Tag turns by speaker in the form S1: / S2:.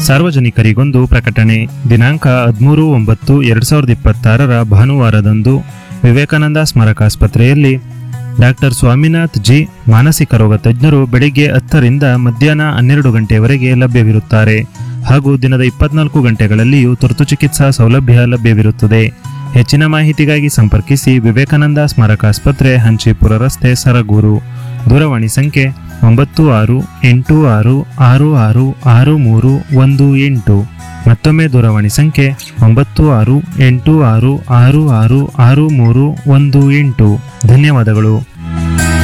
S1: ಸಾರ್ವಜನಿಕರಿಗೊಂದು ಪ್ರಕಟಣೆ ದಿನಾಂಕ ಹದಿಮೂರು ಒಂಬತ್ತು ಎರಡು ಸಾವಿರದ ಇಪ್ಪತ್ತಾರರ ಭಾನುವಾರದಂದು ವಿವೇಕಾನಂದ ಸ್ಮಾರಕಾಸ್ಪತ್ರೆಯಲ್ಲಿ ಡಾಕ್ಟರ್ ಸ್ವಾಮಿನಾಥ್ ಜಿ ಮಾನಸಿಕ ರೋಗ ತಜ್ಞರು ಬೆಳಿಗ್ಗೆ ಹತ್ತರಿಂದ ಮಧ್ಯಾಹ್ನ ಹನ್ನೆರಡು ಗಂಟೆಯವರೆಗೆ ಲಭ್ಯವಿರುತ್ತಾರೆ ಹಾಗೂ ದಿನದ ಇಪ್ಪತ್ನಾಲ್ಕು ಗಂಟೆಗಳಲ್ಲಿಯೂ ತುರ್ತು ಚಿಕಿತ್ಸಾ ಸೌಲಭ್ಯ ಲಭ್ಯವಿರುತ್ತದೆ ಹೆಚ್ಚಿನ ಮಾಹಿತಿಗಾಗಿ ಸಂಪರ್ಕಿಸಿ ವಿವೇಕಾನಂದ ಸ್ಮಾರಕಾಸ್ಪತ್ರೆ ಹಂಚಿಪುರ ರಸ್ತೆ ಸರಗೂರು ದೂರವಾಣಿ ಸಂಖ್ಯೆ ಒಂಬತ್ತು ಆರು ಎಂಟು ಆರು ಆರು ಆರು ಆರು ಮೂರು ಒಂದು ಎಂಟು ಮತ್ತೊಮ್ಮೆ ದೂರವಾಣಿ ಸಂಖ್ಯೆ ಒಂಬತ್ತು ಆರು ಎಂಟು ಆರು ಆರು ಆರು ಆರು ಮೂರು ಒಂದು ಎಂಟು ಧನ್ಯವಾದಗಳು